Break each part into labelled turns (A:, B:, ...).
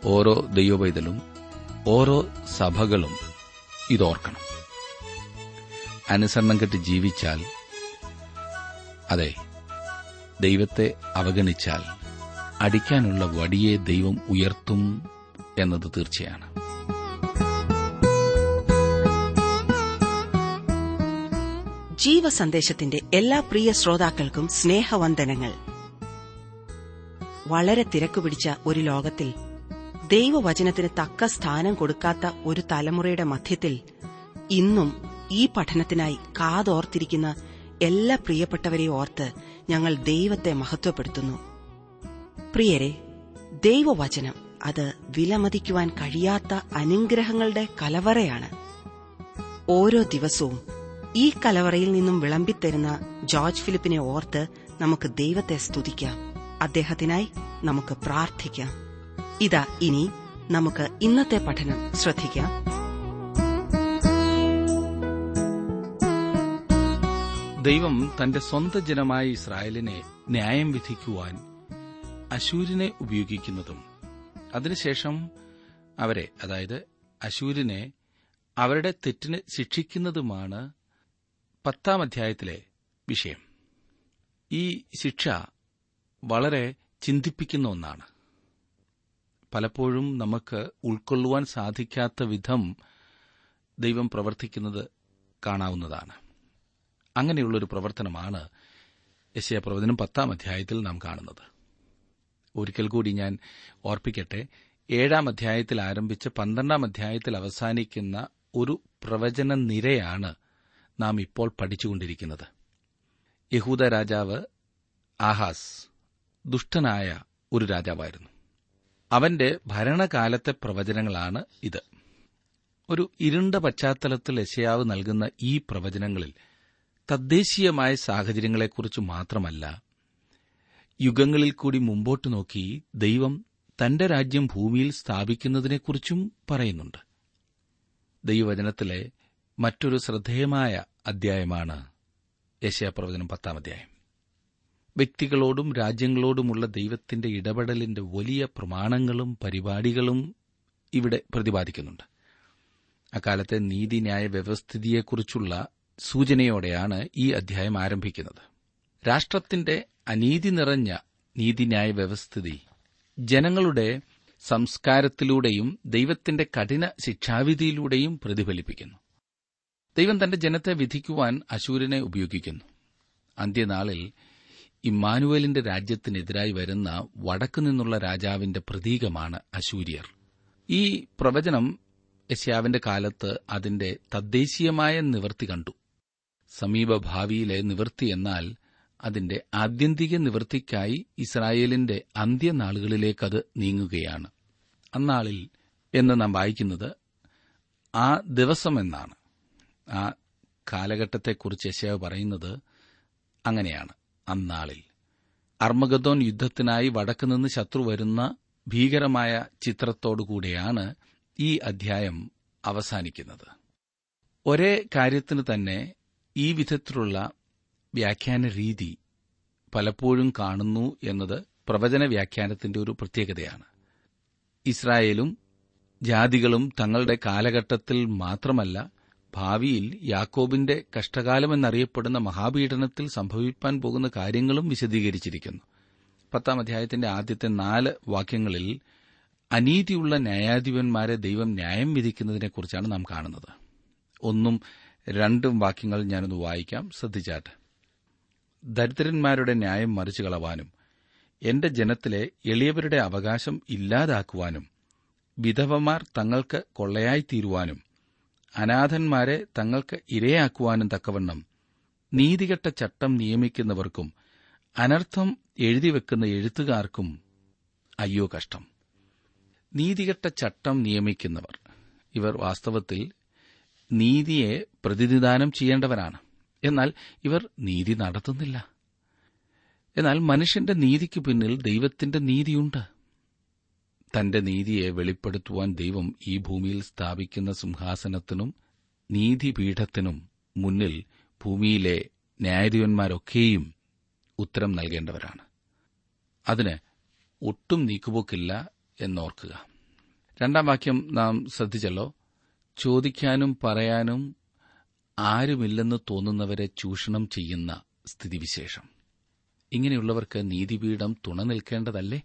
A: ഓരോ ദൈവവൈതലും ഓരോ സഭകളും ഇതോർക്കണം അനുസരണം കെട്ട് ജീവിച്ചാൽ അതെ ദൈവത്തെ അവഗണിച്ചാൽ അടിക്കാനുള്ള വടിയെ ദൈവം ഉയർത്തും എന്നത് തീർച്ചയാണ്
B: ജീവസന്ദേശത്തിന്റെ എല്ലാ പ്രിയ ശ്രോതാക്കൾക്കും സ്നേഹവന്ദനങ്ങൾ വളരെ തിരക്കുപിടിച്ച ഒരു ലോകത്തിൽ ദൈവവചനത്തിന് തക്ക സ്ഥാനം കൊടുക്കാത്ത ഒരു തലമുറയുടെ മധ്യത്തിൽ ഇന്നും ഈ പഠനത്തിനായി കാതോർത്തിരിക്കുന്ന എല്ലാ പ്രിയപ്പെട്ടവരെ ഓർത്ത് ഞങ്ങൾ ദൈവത്തെ മഹത്വപ്പെടുത്തുന്നു പ്രിയരെ ദൈവവചനം അത് വിലമതിക്കുവാൻ കഴിയാത്ത അനുഗ്രഹങ്ങളുടെ കലവറയാണ് ഓരോ ദിവസവും ഈ കലവറയിൽ നിന്നും വിളമ്പിത്തരുന്ന ജോർജ് ഫിലിപ്പിനെ ഓർത്ത് നമുക്ക് ദൈവത്തെ സ്തുതിക്കാം അദ്ദേഹത്തിനായി നമുക്ക് പ്രാർത്ഥിക്കാം ഇതാ ഇനി നമുക്ക് ഇന്നത്തെ പഠനം ശ്രദ്ധിക്കാം
A: ദൈവം തന്റെ സ്വന്തം ജനമായ ഇസ്രായേലിനെ ന്യായം വിധിക്കുവാൻ അശൂരിനെ ഉപയോഗിക്കുന്നതും അതിനുശേഷം അവരെ അതായത് അശൂരിനെ അവരുടെ തെറ്റിന് ശിക്ഷിക്കുന്നതുമാണ് പത്താം അധ്യായത്തിലെ വിഷയം ഈ ശിക്ഷ വളരെ ചിന്തിപ്പിക്കുന്ന ഒന്നാണ് പലപ്പോഴും നമുക്ക് ഉൾക്കൊള്ളുവാൻ സാധിക്കാത്ത വിധം ദൈവം പ്രവർത്തിക്കുന്നത് കാണാവുന്നതാണ് അങ്ങനെയുള്ളൊരു പ്രവർത്തനമാണ് യശയ പ്രവചനം പത്താം അധ്യായത്തിൽ നാം കാണുന്നത് ഒരിക്കൽ കൂടി ഞാൻ ഓർപ്പിക്കട്ടെ ഏഴാം അധ്യായത്തിൽ ആരംഭിച്ച് പന്ത്രണ്ടാം അധ്യായത്തിൽ അവസാനിക്കുന്ന ഒരു പ്രവചന നിരയാണ് നാം ഇപ്പോൾ പഠിച്ചുകൊണ്ടിരിക്കുന്നത് യഹൂദ രാജാവ് ആഹാസ് ദുഷ്ടനായ ഒരു രാജാവായിരുന്നു അവന്റെ ഭരണകാലത്തെ പ്രവചനങ്ങളാണ് ഇത് ഒരു ഇരുണ്ട പശ്ചാത്തലത്തിൽ യശയാവ് നൽകുന്ന ഈ പ്രവചനങ്ങളിൽ തദ്ദേശീയമായ സാഹചര്യങ്ങളെക്കുറിച്ച് മാത്രമല്ല യുഗങ്ങളിൽ കൂടി മുമ്പോട്ട് നോക്കി ദൈവം തന്റെ രാജ്യം ഭൂമിയിൽ സ്ഥാപിക്കുന്നതിനെക്കുറിച്ചും പറയുന്നുണ്ട് ദൈവവചനത്തിലെ മറ്റൊരു ശ്രദ്ധേയമായ അധ്യായമാണ് യശയപ്രവചനം പത്താം അധ്യായം വ്യക്തികളോടും രാജ്യങ്ങളോടുമുള്ള ദൈവത്തിന്റെ ഇടപെടലിന്റെ വലിയ പ്രമാണങ്ങളും പരിപാടികളും ഇവിടെ പ്രതിപാദിക്കുന്നുണ്ട് അക്കാലത്തെ നീതിന്യായ വ്യവസ്ഥിതിയെക്കുറിച്ചുള്ള സൂചനയോടെയാണ് ഈ അധ്യായം ആരംഭിക്കുന്നത് രാഷ്ട്രത്തിന്റെ അനീതി നിറഞ്ഞ നീതിന്യായ വ്യവസ്ഥിതി ജനങ്ങളുടെ സംസ്കാരത്തിലൂടെയും ദൈവത്തിന്റെ കഠിന ശിക്ഷാവിധിയിലൂടെയും പ്രതിഫലിപ്പിക്കുന്നു ദൈവം തന്റെ ജനത്തെ വിധിക്കുവാൻ അശൂരനെ ഉപയോഗിക്കുന്നു അന്ത്യനാളിൽ ഇമ്മാനുവേലിന്റെ രാജ്യത്തിനെതിരായി വരുന്ന വടക്കുനിന്നുള്ള രാജാവിന്റെ പ്രതീകമാണ് അശൂര്യർ ഈ പ്രവചനം യശ്യാവിന്റെ കാലത്ത് അതിന്റെ തദ്ദേശീയമായ നിവൃത്തി കണ്ടു സമീപഭാവിയിലെ നിവൃത്തി എന്നാൽ അതിന്റെ ആത്യന്തിക നിവൃത്തിക്കായി ഇസ്രായേലിന്റെ അന്ത്യനാളുകളിലേക്കത് നീങ്ങുകയാണ് അന്നാളിൽ എന്ന് നാം വായിക്കുന്നത് ആ ദിവസമെന്നാണ് ആ കാലഘട്ടത്തെക്കുറിച്ച് യശയാവ് പറയുന്നത് അങ്ങനെയാണ് അന്നാളിൽ അർമഗദോൻ യുദ്ധത്തിനായി വടക്കുനിന്ന് ശത്രു വരുന്ന ഭീകരമായ ചിത്രത്തോടുകൂടിയാണ് ഈ അധ്യായം അവസാനിക്കുന്നത് ഒരേ കാര്യത്തിന് തന്നെ ഈ വിധത്തിലുള്ള വ്യാഖ്യാന രീതി പലപ്പോഴും കാണുന്നു എന്നത് പ്രവചന വ്യാഖ്യാനത്തിന്റെ ഒരു പ്രത്യേകതയാണ് ഇസ്രായേലും ജാതികളും തങ്ങളുടെ കാലഘട്ടത്തിൽ മാത്രമല്ല ഭാവിയിൽ യാക്കോബിന്റെ കഷ്ടകാലമെന്നറിയപ്പെടുന്ന മഹാപീഡനത്തിൽ സംഭവിപ്പാൻ പോകുന്ന കാര്യങ്ങളും വിശദീകരിച്ചിരിക്കുന്നു പത്താം അധ്യായത്തിന്റെ ആദ്യത്തെ നാല് വാക്യങ്ങളിൽ അനീതിയുള്ള ന്യായാധിപന്മാരെ ദൈവം ന്യായം വിധിക്കുന്നതിനെക്കുറിച്ചാണ് നാം കാണുന്നത് ഒന്നും രണ്ടും വാക്യങ്ങൾ ഞാനൊന്ന് വായിക്കാം ശ്രദ്ധിച്ചാട്ടെ ദരിദ്രന്മാരുടെ ന്യായം മറിച്ചു കളവാനും എന്റെ ജനത്തിലെ എളിയവരുടെ അവകാശം ഇല്ലാതാക്കുവാനും വിധവമാർ തങ്ങൾക്ക് കൊള്ളയായിത്തീരുവാനും അനാഥന്മാരെ തങ്ങൾക്ക് ഇരയാക്കുവാനും തക്കവണ്ണം നീതികെട്ട ചട്ടം നിയമിക്കുന്നവർക്കും അനർത്ഥം എഴുതിവെക്കുന്ന എഴുത്തുകാർക്കും അയ്യോ കഷ്ടം നീതികെട്ട ചട്ടം നിയമിക്കുന്നവർ ഇവർ വാസ്തവത്തിൽ നീതിയെ പ്രതിനിധാനം ചെയ്യേണ്ടവരാണ് എന്നാൽ ഇവർ നീതി നടത്തുന്നില്ല എന്നാൽ മനുഷ്യന്റെ നീതിക്ക് പിന്നിൽ ദൈവത്തിന്റെ നീതിയുണ്ട് തന്റെ നീതിയെ വെളിപ്പെടുത്തുവാൻ ദൈവം ഈ ഭൂമിയിൽ സ്ഥാപിക്കുന്ന സിംഹാസനത്തിനും നീതിപീഠത്തിനും മുന്നിൽ ഭൂമിയിലെ ന്യായാധിപന്മാരൊക്കെയും ഉത്തരം നൽകേണ്ടവരാണ് അതിന് ഒട്ടും നീക്കുപോക്കില്ല എന്നോർക്കുക രണ്ടാം വാക്യം നാം ശ്രദ്ധിച്ചല്ലോ ചോദിക്കാനും പറയാനും ആരുമില്ലെന്ന് തോന്നുന്നവരെ ചൂഷണം ചെയ്യുന്ന സ്ഥിതിവിശേഷം ഇങ്ങനെയുള്ളവർക്ക് നീതിപീഠം തുണ നിൽക്കേണ്ടതല്ലേ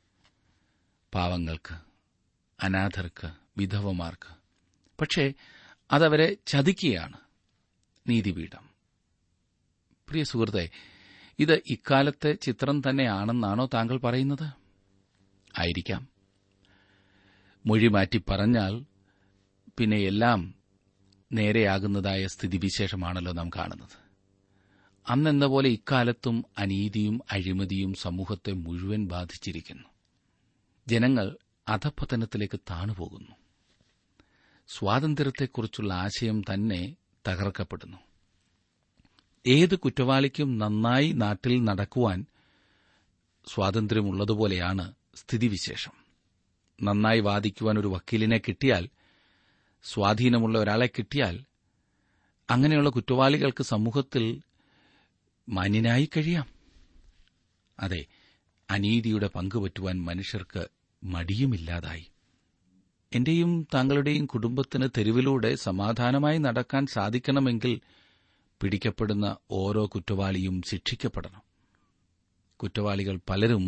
A: പാവങ്ങൾക്ക് അനാഥർക്ക് വിധവമാർക്ക് പക്ഷേ അതവരെ ചതിക്കുകയാണ് നീതിപീഠം പ്രിയ സുഹൃത്തെ ഇത് ഇക്കാലത്തെ ചിത്രം തന്നെയാണെന്നാണോ താങ്കൾ പറയുന്നത് ആയിരിക്കാം മൊഴി മാറ്റി പറഞ്ഞാൽ പിന്നെ എല്ലാം നേരെയാകുന്നതായ സ്ഥിതിവിശേഷമാണല്ലോ നാം കാണുന്നത് അന്നെന്ന പോലെ ഇക്കാലത്തും അനീതിയും അഴിമതിയും സമൂഹത്തെ മുഴുവൻ ബാധിച്ചിരിക്കുന്നു ജനങ്ങൾ അധപ്പതനത്തിലേക്ക് താണുപോകുന്നു സ്വാതന്ത്ര്യത്തെക്കുറിച്ചുള്ള ആശയം തന്നെ തകർക്കപ്പെടുന്നു ഏത് കുറ്റവാളിക്കും നന്നായി നാട്ടിൽ നടക്കുവാൻ സ്വാതന്ത്ര്യമുള്ളതുപോലെയാണ് സ്ഥിതിവിശേഷം നന്നായി വാദിക്കുവാൻ ഒരു വക്കീലിനെ കിട്ടിയാൽ സ്വാധീനമുള്ള ഒരാളെ കിട്ടിയാൽ അങ്ങനെയുള്ള കുറ്റവാളികൾക്ക് സമൂഹത്തിൽ മാന്യനായി കഴിയാം അതെ അനീതിയുടെ പങ്കുപറ്റുവാൻ മനുഷ്യർക്ക് മടിയുമില്ലാതായി എന്റെയും താങ്കളുടെയും കുടുംബത്തിന് തെരുവിലൂടെ സമാധാനമായി നടക്കാൻ സാധിക്കണമെങ്കിൽ പിടിക്കപ്പെടുന്ന ഓരോ കുറ്റവാളിയും ശിക്ഷിക്കപ്പെടണം കുറ്റവാളികൾ പലരും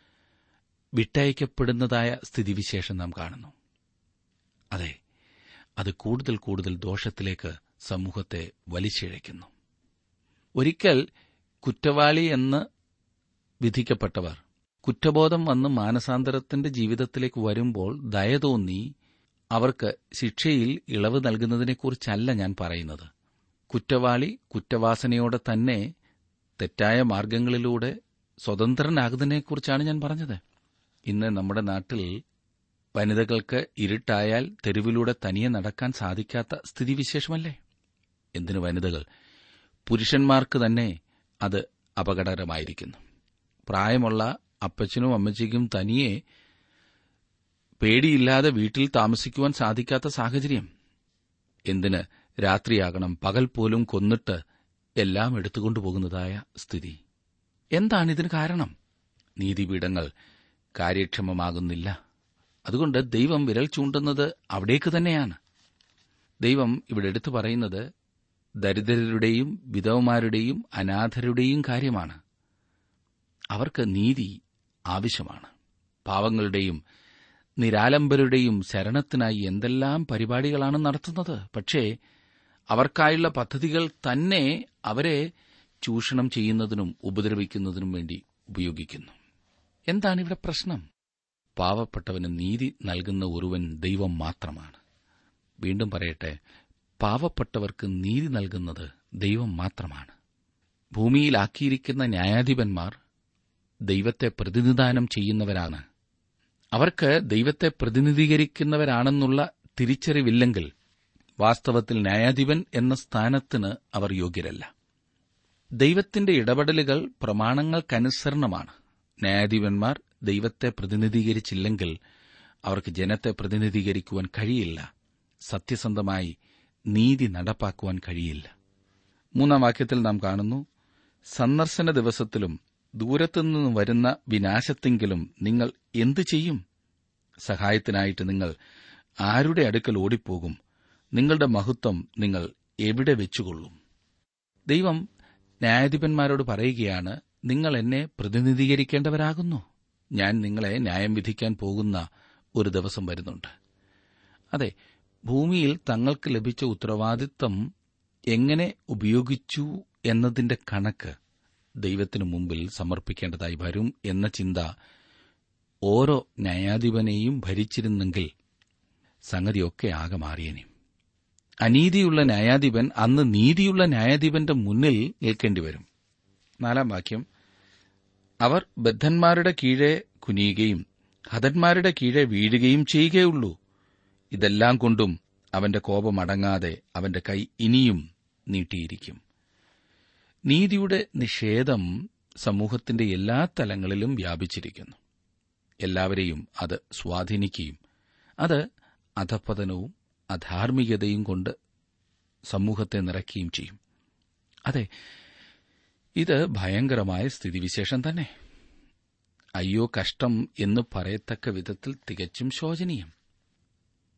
A: വിട്ടയക്കപ്പെടുന്നതായ സ്ഥിതിവിശേഷം നാം കാണുന്നു അതെ അത് കൂടുതൽ കൂടുതൽ ദോഷത്തിലേക്ക് സമൂഹത്തെ വലിച്ചിഴയ്ക്കുന്നു ഒരിക്കൽ കുറ്റവാളി എന്ന് വിധിക്കപ്പെട്ടവർ കുറ്റബോധം വന്ന് മാനസാന്തരത്തിന്റെ ജീവിതത്തിലേക്ക് വരുമ്പോൾ ദയതോന്നി അവർക്ക് ശിക്ഷയിൽ ഇളവ് നൽകുന്നതിനെക്കുറിച്ചല്ല ഞാൻ പറയുന്നത് കുറ്റവാളി കുറ്റവാസനയോടെ തന്നെ തെറ്റായ മാർഗങ്ങളിലൂടെ സ്വതന്ത്രനാകുന്നതിനെക്കുറിച്ചാണ് ഞാൻ പറഞ്ഞത് ഇന്ന് നമ്മുടെ നാട്ടിൽ വനിതകൾക്ക് ഇരുട്ടായാൽ തെരുവിലൂടെ തനിയെ നടക്കാൻ സാധിക്കാത്ത സ്ഥിതിവിശേഷമല്ലേ എന്തിനു വനിതകൾ പുരുഷന്മാർക്ക് തന്നെ അത് അപകടകരമായിരിക്കുന്നു പ്രായമുള്ള അപ്പച്ചനും അമ്മച്ചിക്കും തനിയെ പേടിയില്ലാതെ വീട്ടിൽ താമസിക്കുവാൻ സാധിക്കാത്ത സാഹചര്യം എന്തിന് രാത്രിയാകണം പകൽ പോലും കൊന്നിട്ട് എല്ലാം എടുത്തുകൊണ്ടുപോകുന്നതായ സ്ഥിതി എന്താണിതിന് കാരണം നീതിപീഠങ്ങൾ കാര്യക്ഷമമാകുന്നില്ല അതുകൊണ്ട് ദൈവം വിരൽ ചൂണ്ടുന്നത് അവിടേക്ക് തന്നെയാണ് ദൈവം ഇവിടെ എടുത്തു പറയുന്നത് ദരിദ്രരുടെയും വിധവമാരുടെയും അനാഥരുടെയും കാര്യമാണ് അവർക്ക് നീതി ആവശ്യമാണ് പാവങ്ങളുടെയും നിരാലംബരുടെയും ശരണത്തിനായി എന്തെല്ലാം പരിപാടികളാണ് നടത്തുന്നത് പക്ഷേ അവർക്കായുള്ള പദ്ധതികൾ തന്നെ അവരെ ചൂഷണം ചെയ്യുന്നതിനും ഉപദ്രവിക്കുന്നതിനും വേണ്ടി ഉപയോഗിക്കുന്നു എന്താണിവിടെ പ്രശ്നം പാവപ്പെട്ടവന് നീതി നൽകുന്ന ഒരുവൻ ദൈവം മാത്രമാണ് വീണ്ടും പറയട്ടെ പാവപ്പെട്ടവർക്ക് നീതി നൽകുന്നത് ദൈവം മാത്രമാണ് ഭൂമിയിലാക്കിയിരിക്കുന്ന ന്യായാധിപന്മാർ ദൈവത്തെ പ്രതിനിധാനം ചെയ്യുന്നവരാണ് അവർക്ക് ദൈവത്തെ പ്രതിനിധീകരിക്കുന്നവരാണെന്നുള്ള തിരിച്ചറിവില്ലെങ്കിൽ വാസ്തവത്തിൽ ന്യായാധിപൻ എന്ന സ്ഥാനത്തിന് അവർ യോഗ്യരല്ല ദൈവത്തിന്റെ ഇടപെടലുകൾ പ്രമാണങ്ങൾക്കനുസരണമാണ് ന്യായാധിപന്മാർ ദൈവത്തെ പ്രതിനിധീകരിച്ചില്ലെങ്കിൽ അവർക്ക് ജനത്തെ പ്രതിനിധീകരിക്കുവാൻ കഴിയില്ല സത്യസന്ധമായി നീതി നടപ്പാക്കുവാൻ കഴിയില്ല മൂന്നാം വാക്യത്തിൽ നാം കാണുന്നു സന്ദർശന ദിവസത്തിലും ദൂരത്തുനിന്ന് വരുന്ന വിനാശത്തെങ്കിലും നിങ്ങൾ എന്തു ചെയ്യും സഹായത്തിനായിട്ട് നിങ്ങൾ ആരുടെ അടുക്കൽ ഓടിപ്പോകും നിങ്ങളുടെ മഹത്വം നിങ്ങൾ എവിടെ വെച്ചുകൊള്ളും ദൈവം ന്യായാധിപന്മാരോട് പറയുകയാണ് നിങ്ങൾ എന്നെ പ്രതിനിധീകരിക്കേണ്ടവരാകുന്നു ഞാൻ നിങ്ങളെ ന്യായം വിധിക്കാൻ പോകുന്ന ഒരു ദിവസം വരുന്നുണ്ട് അതെ ഭൂമിയിൽ തങ്ങൾക്ക് ലഭിച്ച ഉത്തരവാദിത്തം എങ്ങനെ ഉപയോഗിച്ചു എന്നതിന്റെ കണക്ക് ദൈവത്തിനു മുമ്പിൽ സമർപ്പിക്കേണ്ടതായി വരും എന്ന ചിന്ത ഓരോ ന്യായാധിപനെയും ഭരിച്ചിരുന്നെങ്കിൽ സംഗതിയൊക്കെ ആകെ മാറിയനെ അനീതിയുള്ള ന്യായാധിപൻ അന്ന് നീതിയുള്ള ന്യായാധിപന്റെ മുന്നിൽ നിൽക്കേണ്ടി വരും നാലാം വാക്യം അവർ ബദ്ധന്മാരുടെ കീഴെ കുനിയുകയും ഹതന്മാരുടെ കീഴെ വീഴുകയും ചെയ്യുകയുള്ളൂ ഇതെല്ലാം കൊണ്ടും അവന്റെ കോപം അടങ്ങാതെ അവന്റെ കൈ ഇനിയും നീട്ടിയിരിക്കും നീതിയുടെ നിഷേധം സമൂഹത്തിന്റെ എല്ലാ തലങ്ങളിലും വ്യാപിച്ചിരിക്കുന്നു എല്ലാവരെയും അത് സ്വാധീനിക്കുകയും അത് അധപ്പതനവും അധാർമികതയും കൊണ്ട് സമൂഹത്തെ നിറയ്ക്കുകയും ചെയ്യും അതെ ഇത് ഭയങ്കരമായ സ്ഥിതിവിശേഷം തന്നെ അയ്യോ കഷ്ടം എന്ന് പറയത്തക്ക വിധത്തിൽ തികച്ചും ശോചനീയം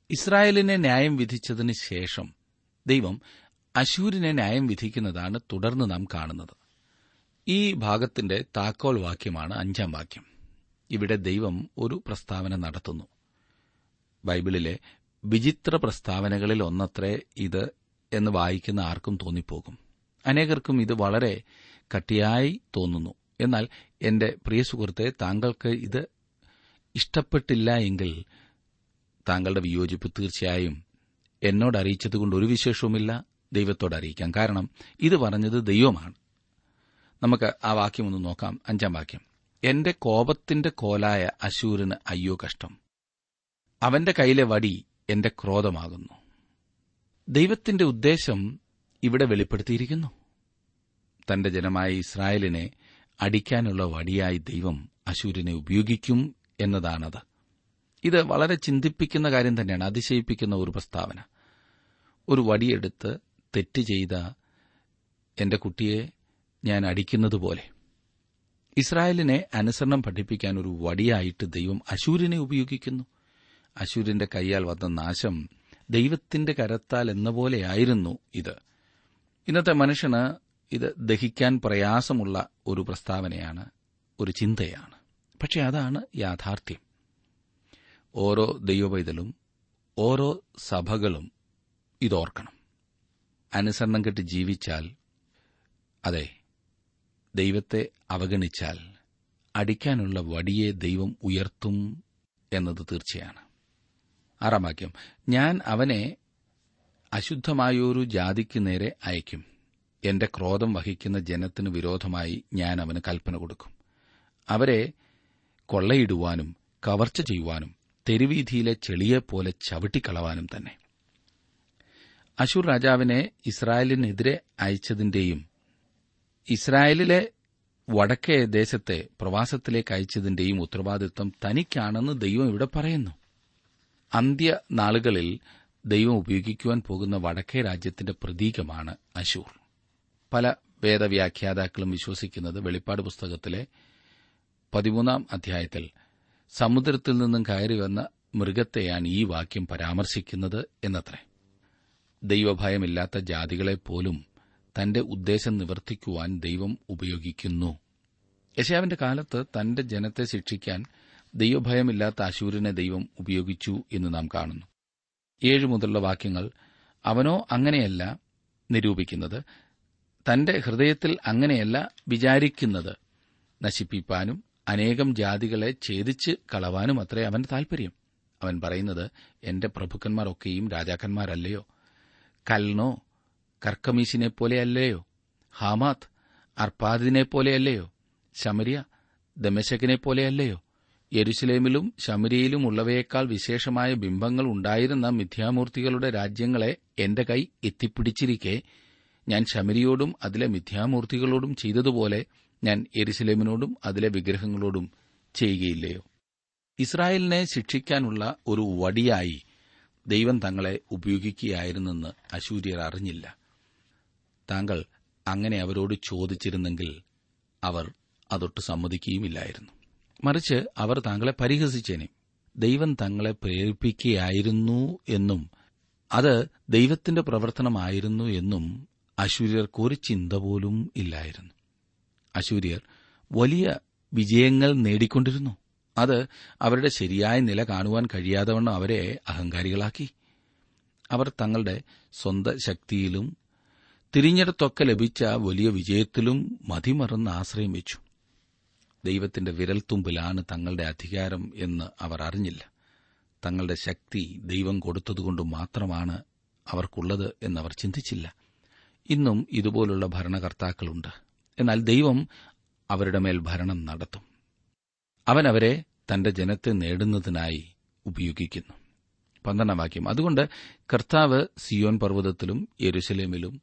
A: ഇസ്രായേലിനെ ന്യായം വിധിച്ചതിന് ശേഷം ദൈവം അശൂരിനെ ന്യായം വിധിക്കുന്നതാണ് തുടർന്ന് നാം കാണുന്നത് ഈ ഭാഗത്തിന്റെ താക്കോൽ വാക്യമാണ് അഞ്ചാം വാക്യം ഇവിടെ ദൈവം ഒരു പ്രസ്താവന നടത്തുന്നു ബൈബിളിലെ വിചിത്ര പ്രസ്താവനകളിൽ ഒന്നത്രേ ഇത് എന്ന് വായിക്കുന്ന ആർക്കും തോന്നിപ്പോകും അനേകർക്കും ഇത് വളരെ കട്ടിയായി തോന്നുന്നു എന്നാൽ എന്റെ പ്രിയ സുഹൃത്തെ താങ്കൾക്ക് ഇത് ഇഷ്ടപ്പെട്ടില്ല എങ്കിൽ താങ്കളുടെ വിയോജിപ്പ് തീർച്ചയായും എന്നോട് അറിയിച്ചതുകൊണ്ട് ഒരു വിശേഷവുമില്ല ദൈവത്തോട് അറിയിക്കാം കാരണം ഇത് പറഞ്ഞത് ദൈവമാണ് നമുക്ക് ആ വാക്യം ഒന്ന് നോക്കാം അഞ്ചാം വാക്യം എന്റെ കോപത്തിന്റെ കോലായ അശൂരിന് അയ്യോ കഷ്ടം അവന്റെ കയ്യിലെ വടി എന്റെ ക്രോധമാകുന്നു ദൈവത്തിന്റെ ഉദ്ദേശം ഇവിടെ വെളിപ്പെടുത്തിയിരിക്കുന്നു തന്റെ ജനമായ ഇസ്രായേലിനെ അടിക്കാനുള്ള വടിയായി ദൈവം അശൂരിനെ ഉപയോഗിക്കും എന്നതാണത് ഇത് വളരെ ചിന്തിപ്പിക്കുന്ന കാര്യം തന്നെയാണ് അതിശയിപ്പിക്കുന്ന ഒരു പ്രസ്താവന ഒരു വടിയെടുത്ത് തെറ്റ് ചെയ്ത എന്റെ കുട്ടിയെ ഞാൻ അടിക്കുന്നതുപോലെ ഇസ്രായേലിനെ അനുസരണം പഠിപ്പിക്കാൻ ഒരു വടിയായിട്ട് ദൈവം അശൂരിനെ ഉപയോഗിക്കുന്നു അശൂരിന്റെ കൈയാൽ വന്ന നാശം ദൈവത്തിന്റെ കരത്താൽ എന്ന പോലെയായിരുന്നു ഇത് ഇന്നത്തെ മനുഷ്യന് ഇത് ദഹിക്കാൻ പ്രയാസമുള്ള ഒരു പ്രസ്താവനയാണ് ഒരു ചിന്തയാണ് പക്ഷെ അതാണ് യാഥാർത്ഥ്യം ഓരോ ദൈവവൈതലും ഓരോ സഭകളും ഇതോർക്കണം അനുസരണം കെട്ട് ജീവിച്ചാൽ അതെ ദൈവത്തെ അവഗണിച്ചാൽ അടിക്കാനുള്ള വടിയെ ദൈവം ഉയർത്തും എന്നത് തീർച്ചയാണ് ആറാം വാക്യം ഞാൻ അവനെ അശുദ്ധമായൊരു ജാതിക്ക് നേരെ അയക്കും എന്റെ ക്രോധം വഹിക്കുന്ന ജനത്തിന് വിരോധമായി ഞാൻ അവന് കൽപ്പന കൊടുക്കും അവരെ കൊള്ളയിടുവാനും കവർച്ച ചെയ്യുവാനും തെരുവീതിയിലെ ചെളിയെപ്പോലെ ചവിട്ടിക്കളവാനും തന്നെ അശൂർ രാജാവിനെ ഇസ്രായേലിനെതിരെ അയച്ചതിന്റെയും ഇസ്രായേലിലെ വടക്കേ ദേശത്തെ പ്രവാസത്തിലേക്ക് അയച്ചതിന്റെയും ഉത്തരവാദിത്വം തനിക്കാണെന്ന് ദൈവം ഇവിടെ പറയുന്നു അന്ത്യ നാളുകളിൽ ദൈവം ഉപയോഗിക്കുവാൻ പോകുന്ന വടക്കേ രാജ്യത്തിന്റെ പ്രതീകമാണ് അശൂർ പല വേദവ്യാഖ്യാതാക്കളും വിശ്വസിക്കുന്നത് വെളിപ്പാട് പുസ്തകത്തിലെ പതിമൂന്നാം അധ്യായത്തിൽ സമുദ്രത്തിൽ നിന്നും കയറി വന്ന മൃഗത്തെയാണ് ഈ വാക്യം പരാമർശിക്കുന്നത് എന്നത്രേ ദൈവഭയമില്ലാത്ത ജാതികളെപ്പോലും തന്റെ ഉദ്ദേശം നിവർത്തിക്കുവാൻ ദൈവം ഉപയോഗിക്കുന്നു യശാവിന്റെ കാലത്ത് തന്റെ ജനത്തെ ശിക്ഷിക്കാൻ ദൈവഭയമില്ലാത്ത അശൂരിനെ ദൈവം ഉപയോഗിച്ചു എന്ന് നാം കാണുന്നു ഏഴു മുതലുള്ള വാക്യങ്ങൾ അവനോ അങ്ങനെയല്ല നിരൂപിക്കുന്നത് തന്റെ ഹൃദയത്തിൽ അങ്ങനെയല്ല വിചാരിക്കുന്നത് നശിപ്പിപ്പാനും അനേകം ജാതികളെ ഛേദിച്ച് കളവാനും അത്രേ അവന്റെ താൽപര്യം അവൻ പറയുന്നത് എന്റെ പ്രഭുക്കന്മാരൊക്കെയും രാജാക്കന്മാരല്ലയോ കൽനോ കർക്കമീശിനെ പോലെയല്ലയോ ഹാമാത്ത് അർപ്പാദിനെ പോലെയല്ലയോ ശമരിയ ദമശകിനെ പോലെയല്ലയോ യെരുസലേമിലും ശമരിയയിലും ഉള്ളവയേക്കാൾ വിശേഷമായ ബിംബങ്ങൾ ഉണ്ടായിരുന്ന മിഥ്യാമൂർത്തികളുടെ രാജ്യങ്ങളെ എന്റെ കൈ എത്തിപ്പിടിച്ചിരിക്കെ ഞാൻ ശമരിയോടും അതിലെ മിഥ്യാമൂർത്തികളോടും ചെയ്തതുപോലെ ഞാൻ എരുസലേമിനോടും അതിലെ വിഗ്രഹങ്ങളോടും ചെയ്യുകയില്ലയോ ഇസ്രായേലിനെ ശിക്ഷിക്കാനുള്ള ഒരു വടിയായി ദൈവം തങ്ങളെ ഉപയോഗിക്കുകയായിരുന്നെന്ന് അശൂര്യർ അറിഞ്ഞില്ല താങ്കൾ അങ്ങനെ അവരോട് ചോദിച്ചിരുന്നെങ്കിൽ അവർ അതൊട്ട് സമ്മതിക്കുകയുമില്ലായിരുന്നു മറിച്ച് അവർ താങ്കളെ പരിഹസിച്ചേനെ ദൈവം തങ്ങളെ പ്രേരിപ്പിക്കുകയായിരുന്നു എന്നും അത് ദൈവത്തിന്റെ പ്രവർത്തനമായിരുന്നു എന്നും അശൂര്യർക്ക് ഒരു ചിന്ത പോലും ഇല്ലായിരുന്നു അശൂര്യർ വലിയ വിജയങ്ങൾ നേടിക്കൊണ്ടിരുന്നു അത് അവരുടെ ശരിയായ നില കാണുവാൻ കഴിയാതവണ്ണം അവരെ അഹങ്കാരികളാക്കി അവർ തങ്ങളുടെ സ്വന്തം ശക്തിയിലും തിരിഞ്ഞെടുത്തൊക്കെ ലഭിച്ച വലിയ വിജയത്തിലും മതിമറന്ന് ആശ്രയം വെച്ചു ദൈവത്തിന്റെ വിരൽത്തുമ്പിലാണ് തങ്ങളുടെ അധികാരം എന്ന് അവർ അറിഞ്ഞില്ല തങ്ങളുടെ ശക്തി ദൈവം കൊടുത്തതുകൊണ്ട് മാത്രമാണ് അവർക്കുള്ളത് എന്നവർ ചിന്തിച്ചില്ല ഇന്നും ഇതുപോലുള്ള ഭരണകർത്താക്കളുണ്ട് എന്നാൽ ദൈവം അവരുടെ മേൽ ഭരണം നടത്തും അവൻ അവരെ തന്റെ ജനത്തെ നേടുന്നതിനായി ഉപയോഗിക്കുന്നു പന്ത്രണ്ടാം വാക്യം അതുകൊണ്ട് കർത്താവ് സിയോൻ പർവ്വതത്തിലും യെരുസലേമിലും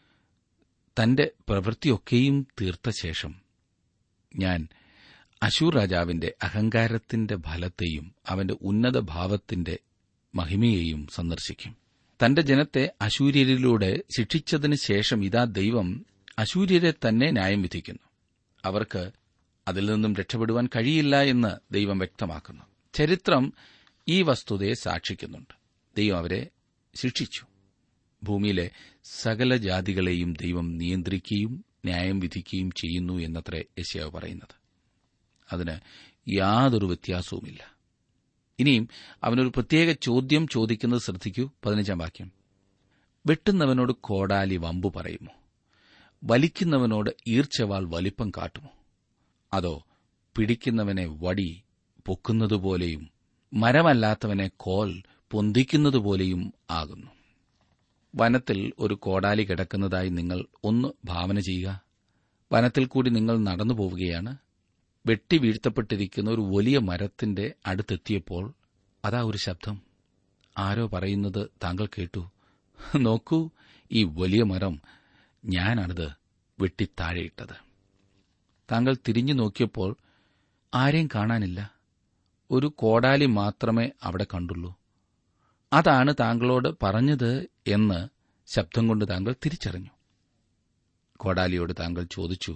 A: തന്റെ പ്രവൃത്തിയൊക്കെയും തീർത്ത ശേഷം ഞാൻ അശൂർ രാജാവിന്റെ അഹങ്കാരത്തിന്റെ ഫലത്തെയും അവന്റെ ഉന്നത ഭാവത്തിന്റെ മഹിമയെയും സന്ദർശിക്കും തന്റെ ജനത്തെ അശൂര്യരിലൂടെ ശിക്ഷിച്ചതിന് ശേഷം ഇതാ ദൈവം അശൂര്യരെ തന്നെ ന്യായം വിധിക്കുന്നു അവർക്ക് അതിൽ നിന്നും രക്ഷപ്പെടുവാൻ കഴിയില്ല എന്ന് ദൈവം വ്യക്തമാക്കുന്നു ചരിത്രം ഈ വസ്തുതയെ സാക്ഷിക്കുന്നുണ്ട് ദൈവം അവരെ ശിക്ഷിച്ചു ഭൂമിയിലെ സകല ജാതികളെയും ദൈവം നിയന്ത്രിക്കുകയും ന്യായം വിധിക്കുകയും ചെയ്യുന്നു എന്നത്രേ യശയാവ് പറയുന്നത് അതിന് യാതൊരു വ്യത്യാസവുമില്ല ഇനിയും അവനൊരു പ്രത്യേക ചോദ്യം ചോദിക്കുന്നത് ശ്രദ്ധിക്കൂ പതിനഞ്ചാം വാക്യം വെട്ടുന്നവനോട് കോടാലി വമ്പു പറയുമോ വലിക്കുന്നവനോട് ഈർച്ചവാൾ വലിപ്പം കാട്ടുമോ അതോ പിടിക്കുന്നവനെ വടി പൊക്കുന്നതുപോലെയും മരമല്ലാത്തവനെ കോൽ പൊന്തിക്കുന്നതുപോലെയും ആകുന്നു വനത്തിൽ ഒരു കോടാലി കിടക്കുന്നതായി നിങ്ങൾ ഒന്ന് ഭാവന ചെയ്യുക വനത്തിൽ കൂടി നിങ്ങൾ നടന്നു പോവുകയാണ് വെട്ടി വീഴ്ത്തപ്പെട്ടിരിക്കുന്ന ഒരു വലിയ മരത്തിന്റെ അടുത്തെത്തിയപ്പോൾ അതാ ഒരു ശബ്ദം ആരോ പറയുന്നത് താങ്കൾ കേട്ടു നോക്കൂ ഈ വലിയ മരം ഞാനാണിത് വെട്ടിത്താഴെയിട്ടത് താങ്കൾ തിരിഞ്ഞു നോക്കിയപ്പോൾ ആരെയും കാണാനില്ല ഒരു കോടാലി മാത്രമേ അവിടെ കണ്ടുള്ളൂ അതാണ് താങ്കളോട് പറഞ്ഞത് എന്ന് ശബ്ദം കൊണ്ട് താങ്കൾ തിരിച്ചറിഞ്ഞു കോടാലിയോട് താങ്കൾ ചോദിച്ചു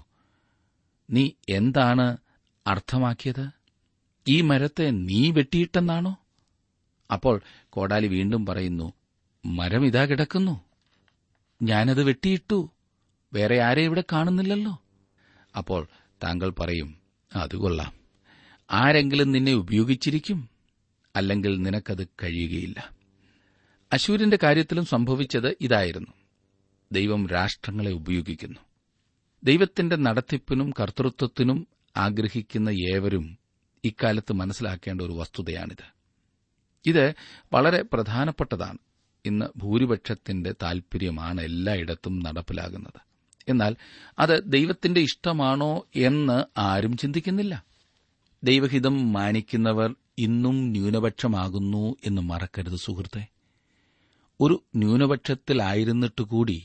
A: നീ എന്താണ് അർത്ഥമാക്കിയത് ഈ മരത്തെ നീ വെട്ടിയിട്ടെന്നാണോ അപ്പോൾ കോടാലി വീണ്ടും പറയുന്നു മരം ഇതാ കിടക്കുന്നു ഞാനത് വെട്ടിയിട്ടു വേറെ ആരെ ഇവിടെ കാണുന്നില്ലല്ലോ അപ്പോൾ താങ്കൾ പറയും അത് കൊള്ളാം ആരെങ്കിലും നിന്നെ ഉപയോഗിച്ചിരിക്കും അല്ലെങ്കിൽ നിനക്കത് കഴിയുകയില്ല അശൂരിന്റെ കാര്യത്തിലും സംഭവിച്ചത് ഇതായിരുന്നു ദൈവം രാഷ്ട്രങ്ങളെ ഉപയോഗിക്കുന്നു ദൈവത്തിന്റെ നടത്തിപ്പിനും കർത്തൃത്വത്തിനും ആഗ്രഹിക്കുന്ന ഏവരും ഇക്കാലത്ത് മനസ്സിലാക്കേണ്ട ഒരു വസ്തുതയാണിത് ഇത് വളരെ പ്രധാനപ്പെട്ടതാണ് ഇന്ന് ഭൂരിപക്ഷത്തിന്റെ താൽപര്യമാണ് എല്ലായിടത്തും നടപ്പിലാകുന്നത് എന്നാൽ അത് ദൈവത്തിന്റെ ഇഷ്ടമാണോ എന്ന് ആരും ചിന്തിക്കുന്നില്ല ദൈവഹിതം മാനിക്കുന്നവർ ഇന്നും ന്യൂനപക്ഷമാകുന്നു എന്ന് മറക്കരുത് സുഹൃത്തെ ഒരു ന്യൂനപക്ഷത്തിലായിരുന്നിട്ടുകൂടി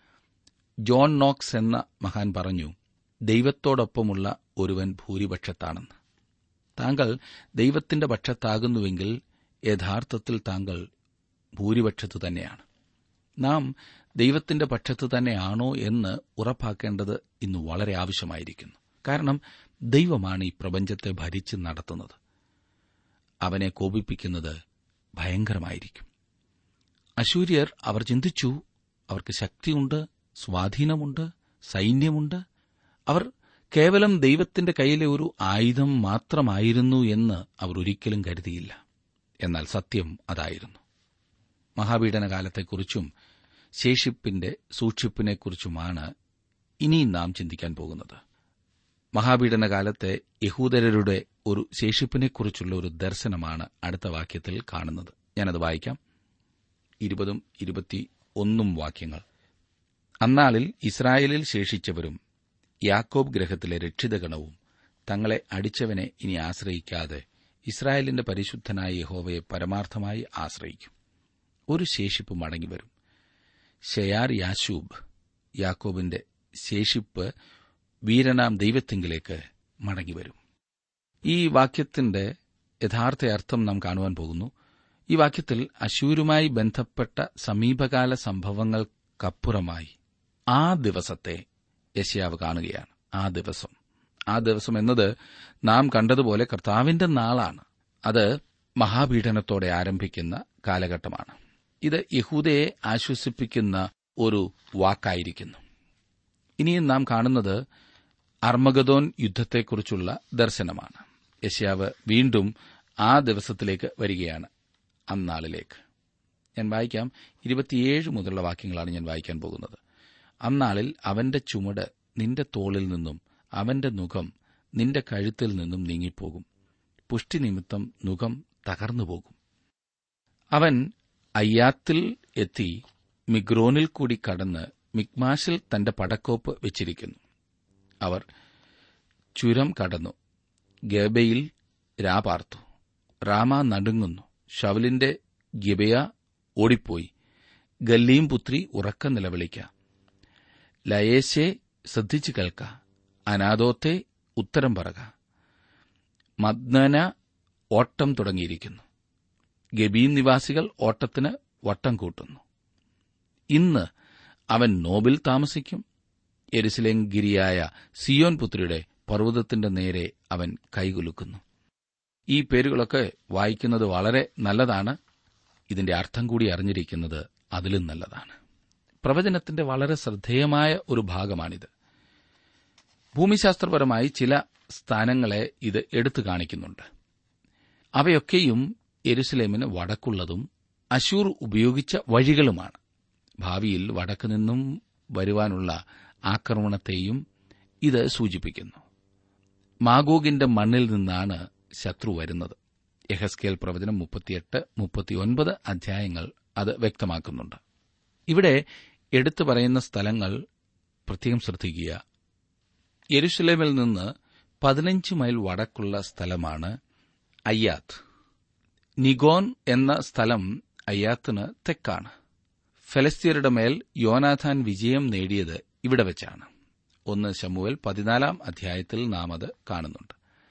A: ജോൺ നോക്സ് എന്ന മഹാൻ പറഞ്ഞു ദൈവത്തോടൊപ്പമുള്ള ഒരുവൻ ഭൂരിപക്ഷത്താണെന്ന് താങ്കൾ ദൈവത്തിന്റെ പക്ഷത്താകുന്നുവെങ്കിൽ യഥാർത്ഥത്തിൽ താങ്കൾ ഭൂരിപക്ഷത്ത് തന്നെയാണ് നാം ദൈവത്തിന്റെ പക്ഷത്ത് തന്നെയാണോ എന്ന് ഉറപ്പാക്കേണ്ടത് ഇന്ന് വളരെ ആവശ്യമായിരിക്കുന്നു കാരണം ദൈവമാണ് ഈ പ്രപഞ്ചത്തെ ഭരിച്ച് നടത്തുന്നത് അവനെ കോപിപ്പിക്കുന്നത് ഭയങ്കരമായിരിക്കും അശൂര്യർ അവർ ചിന്തിച്ചു അവർക്ക് ശക്തിയുണ്ട് സ്വാധീനമുണ്ട് സൈന്യമുണ്ട് അവർ കേവലം ദൈവത്തിന്റെ കയ്യിലെ ഒരു ആയുധം മാത്രമായിരുന്നു എന്ന് അവർ ഒരിക്കലും കരുതിയില്ല എന്നാൽ സത്യം അതായിരുന്നു മഹാപീഡനകാലത്തെക്കുറിച്ചും ശേഷിപ്പിന്റെ സൂക്ഷിപ്പിനെക്കുറിച്ചുമാണ് ഇനിയും നാം ചിന്തിക്കാൻ പോകുന്നത് മഹാപീഡനകാലത്തെ യഹൂദരരുടെ ഒരു ശേഷിപ്പിനെക്കുറിച്ചുള്ള ഒരു ദർശനമാണ് അടുത്ത വാക്യത്തിൽ കാണുന്നത് ഞാനത് വായിക്കാം ഇരുപതും ഇരുപത്തി ഒന്നും വാക്യങ്ങൾ അന്നാളിൽ ഇസ്രായേലിൽ ശേഷിച്ചവരും യാക്കോബ് ഗ്രഹത്തിലെ രക്ഷിതഗണവും തങ്ങളെ അടിച്ചവനെ ഇനി ആശ്രയിക്കാതെ ഇസ്രായേലിന്റെ പരിശുദ്ധനായ യഹോവയെ പരമാർത്ഥമായി ആശ്രയിക്കും ഒരു ശേഷിപ്പ് മടങ്ങിവരും ഷെയാർ യാശൂബ് യാക്കോബിന്റെ ശേഷിപ്പ് വീരനാം ദൈവത്തിങ്കിലേക്ക് മടങ്ങിവരും ഈ വാക്യത്തിന്റെ യഥാർത്ഥ അർത്ഥം നാം കാണുവാൻ പോകുന്നു ഈ വാക്യത്തിൽ അശൂരുമായി ബന്ധപ്പെട്ട സമീപകാല സംഭവങ്ങൾക്കപ്പുറമായി ആ ദിവസത്തെ യശയാവ് കാണുകയാണ് ആ ദിവസം ആ ദിവസം എന്നത് നാം കണ്ടതുപോലെ കർത്താവിന്റെ നാളാണ് അത് മഹാപീഡനത്തോടെ ആരംഭിക്കുന്ന കാലഘട്ടമാണ് ഇത് യഹൂദയെ ആശ്വസിപ്പിക്കുന്ന ഒരു വാക്കായിരിക്കുന്നു ഇനിയും നാം കാണുന്നത് അർമഗദോൻ യുദ്ധത്തെക്കുറിച്ചുള്ള ദർശനമാണ് യശ്യാവ് വീണ്ടും ആ ദിവസത്തിലേക്ക് വരികയാണ് അന്നാളിലേക്ക് ഞാൻ വായിക്കാം ഇരുപത്തിയേഴ് മുതലുള്ള വാക്യങ്ങളാണ് ഞാൻ വായിക്കാൻ പോകുന്നത് അന്നാളിൽ അവന്റെ ചുമട് നിന്റെ തോളിൽ നിന്നും അവന്റെ മുഖം നിന്റെ കഴുത്തിൽ നിന്നും നീങ്ങിപ്പോകും പുഷ്ടി നിമിത്തം മുഖം തകർന്നുപോകും അവൻ അയ്യാത്തിൽ എത്തി മിഗ്രോനിൽ കൂടി കടന്ന് മിക്മാഷിൽ തന്റെ പടക്കോപ്പ് വെച്ചിരിക്കുന്നു അവർ ചുരം കടന്നു ഗബയിൽ രാപാർത്തു റാമ നടുങ്ങുന്നു ഷവലിന്റെ ഗിബയ ഓടിപ്പോയി ഗല്ലീം പുത്രി ഉറക്ക നിലവിളിക്ക ലയേശെ ശ്രദ്ധിച്ചു കേൾക്ക അനാദോത്തെ ഉത്തരം പറക മദ്നന ഓട്ടം തുടങ്ങിയിരിക്കുന്നു ഗബീൻ നിവാസികൾ ഓട്ടത്തിന് വട്ടം കൂട്ടുന്നു ഇന്ന് അവൻ നോബിൽ താമസിക്കും എരുസലേം ഗിരിയായ സിയോൻ പുത്രിയുടെ പർവ്വതത്തിന്റെ നേരെ അവൻ കൈകുലുക്കുന്നു ഈ പേരുകളൊക്കെ വായിക്കുന്നത് വളരെ നല്ലതാണ് ഇതിന്റെ അർത്ഥം കൂടി അറിഞ്ഞിരിക്കുന്നത് അതിലും നല്ലതാണ് പ്രവചനത്തിന്റെ വളരെ ശ്രദ്ധേയമായ ഒരു ഭാഗമാണിത് ഭൂമിശാസ്ത്രപരമായി ചില സ്ഥാനങ്ങളെ ഇത് എടുത്തു കാണിക്കുന്നുണ്ട് അവയൊക്കെയും എരുസലേമിന് വടക്കുള്ളതും അശൂർ ഉപയോഗിച്ച വഴികളുമാണ് ഭാവിയിൽ വടക്കു നിന്നും വരുവാനുള്ള ആക്രമണത്തെയും ഇത് സൂചിപ്പിക്കുന്നു മാഗോഗിന്റെ മണ്ണിൽ നിന്നാണ് ശത്രു വരുന്നത് യഹസ്കേൽ പ്രവചനം മുപ്പത്തിയെട്ട് മുപ്പത്തിയൊൻപത് അധ്യായങ്ങൾ അത് വ്യക്തമാക്കുന്നുണ്ട് ഇവിടെ എടുത്തു പറയുന്ന സ്ഥലങ്ങൾ പ്രത്യേകം ശ്രദ്ധിക്കുക യെരുഷലേമിൽ നിന്ന് പതിനഞ്ച് മൈൽ വടക്കുള്ള സ്ഥലമാണ് അയ്യാത്ത് നിഗോൻ എന്ന സ്ഥലം അയ്യാത്തിന് തെക്കാണ് ഫലസ്തീനയുടെ മേൽ യോനാഥാൻ വിജയം നേടിയത് ഇവിടെ വെച്ചാണ് ഒന്ന് ശമുവൽ പതിനാലാം അധ്യായത്തിൽ നാം അത് കാണുന്നുണ്ട്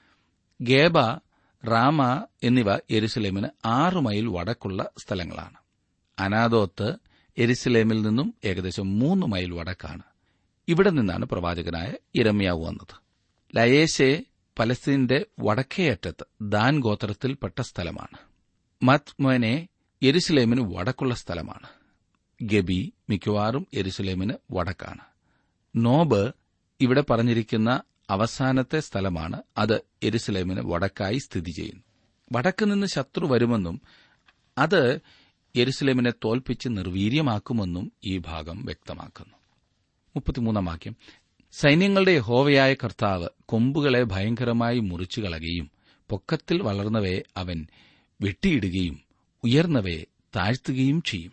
A: ഗേബ റാമ എന്നിവ എരുസലേമിന് ആറ് മൈൽ വടക്കുള്ള സ്ഥലങ്ങളാണ് അനാദോത്ത് എരുസലേമിൽ നിന്നും ഏകദേശം മൂന്ന് മൈൽ വടക്കാണ് ഇവിടെ നിന്നാണ് പ്രവാചകനായ ഇരമ്യാവ് വന്നത് ലയേശെ പലസ്തീന്റെ വടക്കേയറ്റത്ത് ദാൻ ഗോത്രത്തിൽപ്പെട്ട സ്ഥലമാണ് മത്മോനെ യെരുസലേമിന് വടക്കുള്ള സ്ഥലമാണ് ഗബി മിക്കവാറും യെരുസലേമിന് വടക്കാണ് നോബ് ഇവിടെ പറഞ്ഞിരിക്കുന്ന അവസാനത്തെ സ്ഥലമാണ് അത് യെരുസലേമിന് വടക്കായി സ്ഥിതി ചെയ്യുന്നു വടക്ക് നിന്ന് ശത്രു വരുമെന്നും അത് യെരുസലേമിനെ തോൽപ്പിച്ച് നിർവീര്യമാക്കുമെന്നും ഈ ഭാഗം വ്യക്തമാക്കുന്നു മുപ്പത്തിമൂന്നാം വാക്യം സൈന്യങ്ങളുടെ യഹോവയായ കർത്താവ് കൊമ്പുകളെ ഭയങ്കരമായി മുറിച്ചു കളയുകയും പൊക്കത്തിൽ വളർന്നവയെ അവൻ വെട്ടിയിടുകയും ഉയർന്നവയെ താഴ്ത്തുകയും ചെയ്യും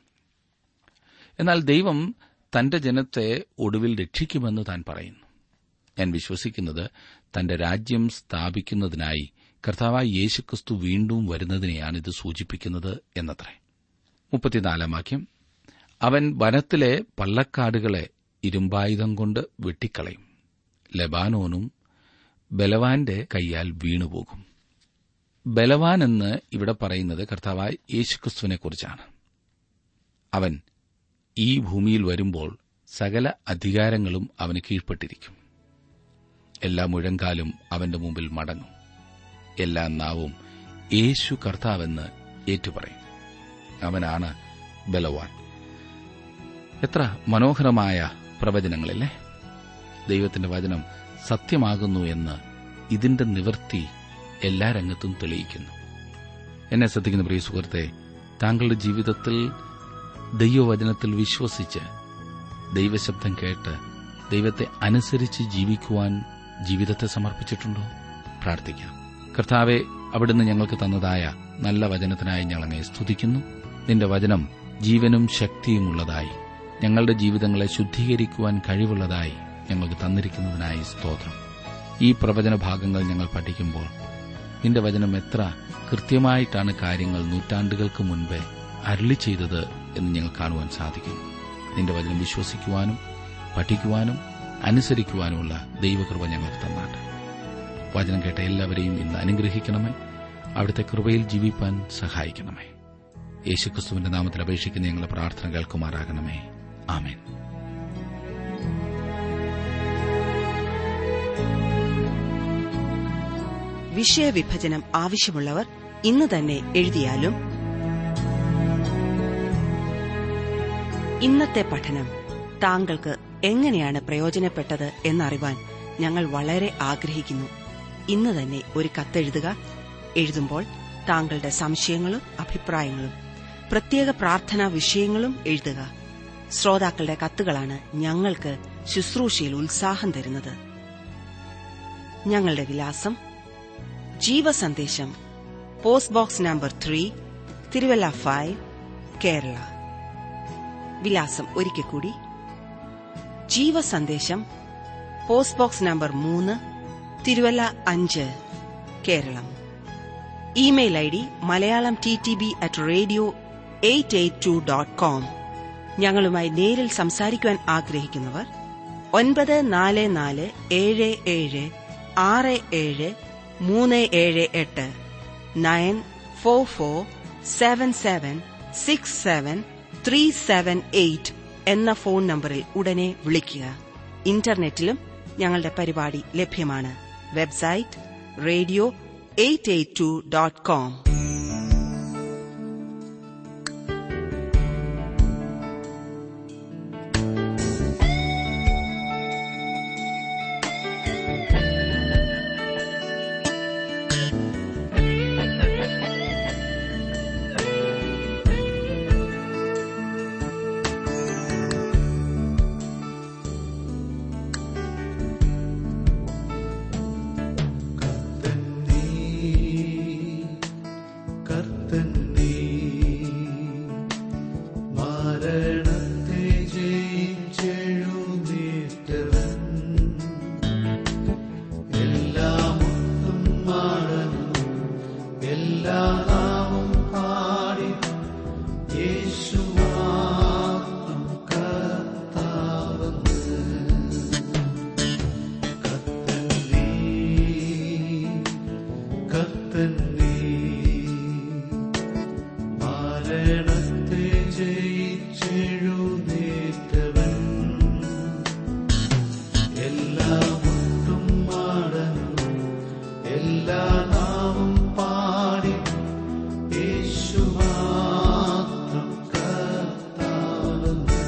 A: എന്നാൽ ദൈവം തന്റെ ജനത്തെ ഒടുവിൽ രക്ഷിക്കുമെന്ന് താൻ പറയുന്നു ഞാൻ വിശ്വസിക്കുന്നത് തന്റെ രാജ്യം സ്ഥാപിക്കുന്നതിനായി കർത്താവായ യേശുക്രിസ്തു വീണ്ടും വരുന്നതിനെയാണ് ഇത് സൂചിപ്പിക്കുന്നത് എന്നത്രേ മുപ്പത്തിനാലാം വാക്യം അവൻ വനത്തിലെ പള്ളക്കാടുകളെ ഇരുമ്പായുധം കൊണ്ട് വെട്ടിക്കളയും ലബാനോനും ബലവാന്റെ കൈയാൽ വീണുപോകും ബലവാൻ എന്ന് ഇവിടെ പറയുന്നത് കർത്താവായ യേശുക്രിസ്തുവിനെക്കുറിച്ചാണ് അവൻ ഈ ഭൂമിയിൽ വരുമ്പോൾ സകല അധികാരങ്ങളും അവന് കീഴ്പ്പെട്ടിരിക്കും എല്ലാ മുഴങ്കാലും അവന്റെ മുമ്പിൽ മടങ്ങും എല്ലാ നാവും യേശു കർത്താവെന്ന് ഏറ്റുപറയും അവനാണ് ബലവാൻ എത്ര മനോഹരമായ പ്രവചനങ്ങളില്ലേ ദൈവത്തിന്റെ വചനം സത്യമാകുന്നു എന്ന് ഇതിന്റെ നിവൃത്തി എല്ലാ രംഗത്തും തെളിയിക്കുന്നു എന്നെ ശ്രദ്ധിക്കുന്ന പ്രിയ സുഹൃത്തെ താങ്കളുടെ ജീവിതത്തിൽ ദൈവവചനത്തിൽ വിശ്വസിച്ച് ദൈവശബ്ദം കേട്ട് ദൈവത്തെ അനുസരിച്ച് ജീവിക്കുവാൻ ജീവിതത്തെ സമർപ്പിച്ചിട്ടുണ്ടോ പ്രാർത്ഥിക്കാം കർത്താവെ അവിടുന്ന് ഞങ്ങൾക്ക് തന്നതായ നല്ല വചനത്തിനായി ഞങ്ങളങ്ങെ സ്തുതിക്കുന്നു നിന്റെ വചനം ജീവനും ശക്തിയുമുള്ളതായി ഞങ്ങളുടെ ജീവിതങ്ങളെ ശുദ്ധീകരിക്കുവാൻ കഴിവുള്ളതായി ഞങ്ങൾക്ക് തന്നിരിക്കുന്നതിനായി സ്തോത്രം ഈ പ്രവചന ഭാഗങ്ങൾ ഞങ്ങൾ പഠിക്കുമ്പോൾ നിന്റെ വചനം എത്ര കൃത്യമായിട്ടാണ് കാര്യങ്ങൾ നൂറ്റാണ്ടുകൾക്ക് മുൻപേ അരളി ചെയ്തത് എന്ന് ഞങ്ങൾ കാണുവാൻ സാധിക്കും നിന്റെ വചനം വിശ്വസിക്കുവാനും പഠിക്കുവാനും അനുസരിക്കുവാനുമുള്ള ദൈവകൃപ ഞങ്ങൾക്ക് തന്നാട്ടെ വചനം കേട്ട എല്ലാവരെയും ഇന്ന് അനുഗ്രഹിക്കണമേ അവിടുത്തെ കൃപയിൽ ജീവിപ്പാൻ സഹായിക്കണമേ യേശുക്രിസ്തുവിന്റെ നാമത്തിൽ അപേക്ഷിക്കുന്ന ഞങ്ങളുടെ പ്രാർത്ഥന കേൾക്കുമാറാകണമേ ആമേൻ
B: വിഷയവിഭജനം ആവശ്യമുള്ളവർ ഇന്ന് തന്നെ എഴുതിയാലും ഇന്നത്തെ പഠനം താങ്കൾക്ക് എങ്ങനെയാണ് പ്രയോജനപ്പെട്ടത് എന്നറിവാൻ ഞങ്ങൾ വളരെ ആഗ്രഹിക്കുന്നു ഇന്ന് തന്നെ ഒരു കത്തെഴുതുക എഴുതുമ്പോൾ താങ്കളുടെ സംശയങ്ങളും അഭിപ്രായങ്ങളും പ്രത്യേക പ്രാർത്ഥനാ വിഷയങ്ങളും എഴുതുക ശ്രോതാക്കളുടെ കത്തുകളാണ് ഞങ്ങൾക്ക് ശുശ്രൂഷയിൽ ഉത്സാഹം തരുന്നത് ഞങ്ങളുടെ വിലാസം ജീവസന്ദേശം post box number three Thiruvalla five Kerala വിലാസം ഒരിക്കൽ കൂടി ജീവസന്ദേശം പോസ്റ്റ് ബോക്സ് നമ്പർ മൂന്ന് തിരുവല്ല അഞ്ച് Keralam email I D Malayalam T T B at radio eight eight two dot com ഞങ്ങളുമായി നേരിൽ സംസാരിക്കുവാൻ ആഗ്രഹിക്കുന്നവർ ഒൻപത് നാല് നാല് ഏഴ് ഏഴ് ആറ് ഏഴ് മൂന്ന് ഏഴ് എട്ട് nine four four seven seven six seven three seven eight എന്ന ഫോൺ നമ്പറിൽ ഉടനെ വിളിക്കുക ഇന്റർനെറ്റിലും ഞങ്ങളുടെ പരിപാടി ലഭ്യമാണ് website radio eight eight two dot com
C: എല്ലാ നാമം പാടി യേശു മാത്രം കർത്താവെന്ന് കർത്തൻ നീ കർത്തൻ നീ മരണത്തെ ജയിച്ചെഴുന്നേറ്റവൻ എല്ലാം ഒട്ടും മടങ്ങും എല്ലാ നാമം പാടി യേശു മാത്രം കർത്താവെന്ന്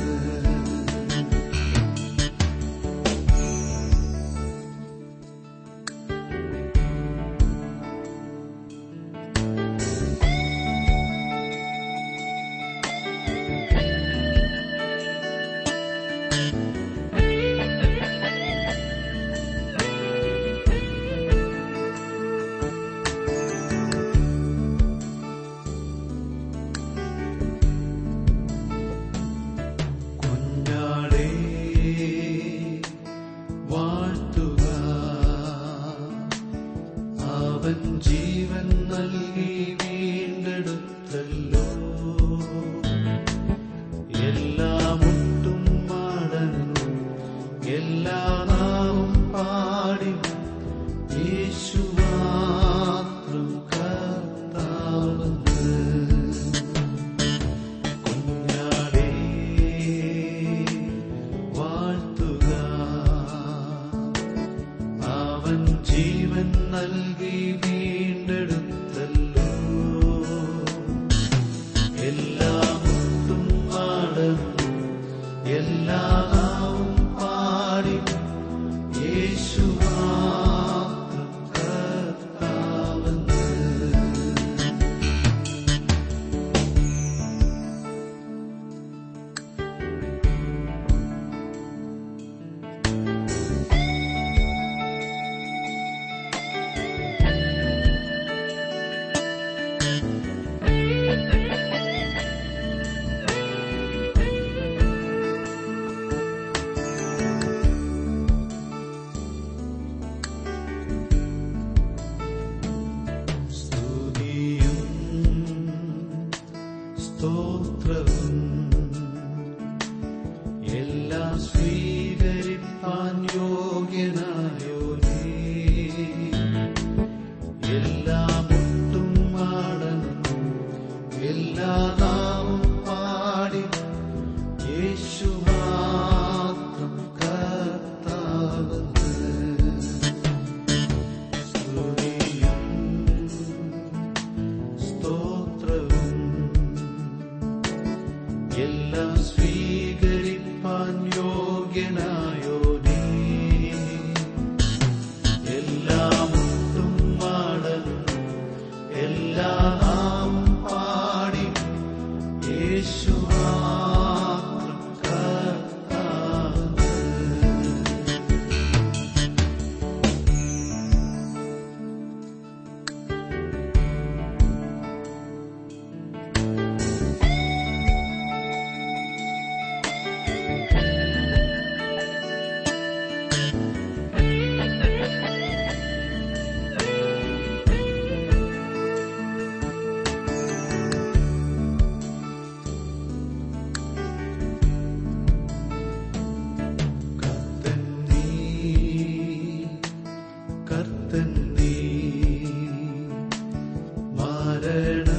C: കുഞ്ഞാടേ വാഴ്ത്തുക അവൻ ജീവൻ നൽകി വീണ്ടെടുത്തല്ലോ എല്ലാം ഒട്ടും മടങ്ങും എല്ലാ നാമം പാടി യേശു മാത്രം കർത്താവെന്ന് കുഞ്ഞാടേ വാഴ്ത്തുക അവൻ ജീവൻ നൽകി വീണ്ടെടുത്തല്ലോ എല്ലാം ഒട്ടും മടങ്ങും എല്ലാ നാവും പാടി യേശു മാത്രം കർത്താവെന്ന് സ്തുതിയും സ്തോത്രവും എല്ലാം സ്വീകരിപ്പാൻ യോഗ്യനായോനേ എല്ലാം ഒട്ടും മടങ്ങും എല്ലാ നാമം പാടി യേശു മാത്രം കർത്താവെന്ന് സ്തുതിയും സ്തോത്രവും എല്ലാം സ്വീകരിപ്പാൻ യോഗ്യനായോനേ എല്ലാം ഒട്ടും മടങ്ങും എല്ലാ നാമം പാടി യേശു മാത്രം കർത്താവെന്ന് കർത്തൻ നീ കർത്തൻ നീ മരണ